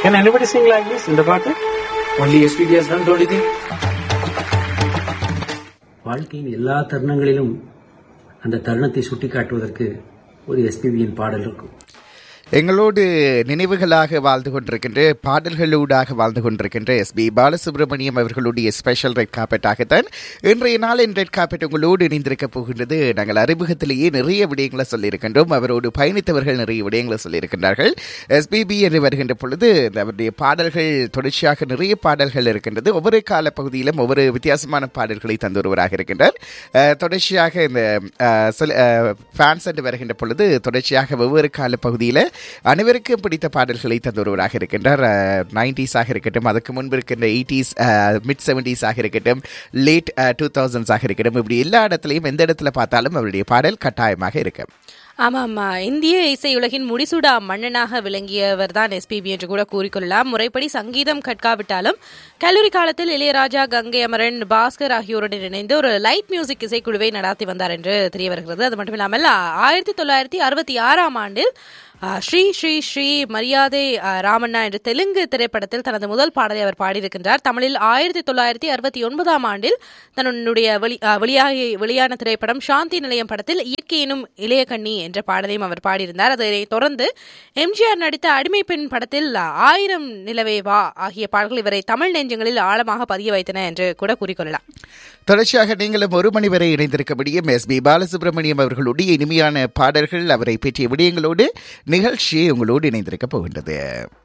Can anybody sing like this in the பாட்டு Only SPB has done the only thing. வாழ்க்கையின் எல்லா தருணங்களிலும் அந்த தருணத்தை சுட்டிக்காட்டுவதற்கு ஒரு எஸ்பிபியின் பாடல் இருக்கும் எங்களோடு நினைவுகளாக வாழ்ந்து கொண்டிருக்கின்ற பாடல்களூடாக வாழ்ந்து கொண்டிருக்கின்ற எஸ் பி பாலசுப்ரமணியம் அவர்களுடைய ஸ்பெஷல் ரெட் காப்பெட்டாகத்தான் இன்றைய நாளின் ரெட் காப்பெட் உங்களோடு இணைந்திருக்க போகின்றது நாங்கள் அறிமுகத்திலேயே நிறைய விடயங்களை சொல்லியிருக்கின்றோம் அவரோடு பயணித்தவர்கள் நிறைய விடயங்களை சொல்லியிருக்கின்றார்கள் எஸ்பிபி என்று வருகின்ற பொழுது இந்த அவருடைய பாடல்கள் தொடர்ச்சியாக நிறைய பாடல்கள் இருக்கின்றது ஒவ்வொரு கால பகுதியிலும் ஒவ்வொரு வித்தியாசமான பாடல்களை தந்து வருவராக இருக்கின்றார் அஹ், தொடர்ச்சியாக இந்த அஹ், சில ஃபேன்ஸ் என்று வருகின்ற பொழுது தொடர்ச்சியாக வெவ்வேறு கால பகுதியில் அனைவருக்கும் பிடித்த பாடல்களை தந்து வருவராக இருக்கின்றார் நைன்டிஸாக இருக்கட்டும் அதுக்கு முன்பு இருக்கின்ற எயிட்டிஸ் மிட் செவன்டிஸாக இருக்கட்டும் லேட் டூ தௌசண்ட்ஸாக இருக்கட்டும் இப்படி எல்லா இடத்துலையும் எந்த இடத்துல பார்த்தாலும் அவருடைய பாடல் கட்டாயமாக இருக்கும் ஆமாம் ஆ, இந்திய இசை உலகின் முடிசூடா மன்னனாக விளங்கியவர் தான் எஸ்பிபி என்று கூட கூறிக்கொள்ளலாம் முறைப்படி சங்கீதம் கற்காவிட்டாலும் கல்லூரி காலத்தில் இளையராஜா கங்கை அமரன் பாஸ்கர் ஆகியோருடன் இணைந்து ஒரு லைட் மியூசிக் இசைக்குழுவை நடாத்தி வந்தார் என்று தெரிய வருகிறது அது மட்டும் இல்லாமல் ஆ, ஆயிரத்தி தொள்ளாயிரத்தி அறுபத்தி ஆறாம் ஆண்டில் ஆ, ஸ்ரீ ஸ்ரீ ஸ்ரீ மரியாதை ஆ, ராமண்ணா என்ற தெலுங்கு திரைப்படத்தில் தனது முதல் பாடலை அவர் பாடியிருக்கின்றார் தமிழில் ஆயிரத்தி தொள்ளாயிரத்தி அறுபத்தி ஒன்பதாம் ஆண்டில் தன்னுடைய வெளி ஆ, வெளியாகி வெளியான திரைப்படம் சாந்தி நிலையம் படத்தில் இயற்கையினும் இளைய கண்ணி என்ற பாடலையும் அவர் பாடியிருந்தார் அதனைத் தொடர்ந்து எம்ஜிஆர் நடித்த அடிமை பெண் படத்தில் ஆயிரம் நிலவே வா ஆகிய பாடல்கள் இவரை தமிழ் நெஞ்சங்களில் ஆழமாக பதிய வைத்தன என்று கூட கூறிக்கொள்ளலாம் தொடர்ச்சியாக நீங்களும் ஒரு மணி வரை இணைந்திருக்கபடியும் எஸ் பி பாலசுப்ரமணியம் அவர்களுடைய இனிமையான பாடல்கள் அவரை பற்றிய விடயங்களோடு நிகழ்ச்சியை உங்களோடு இணைந்திருக்க போகின்றது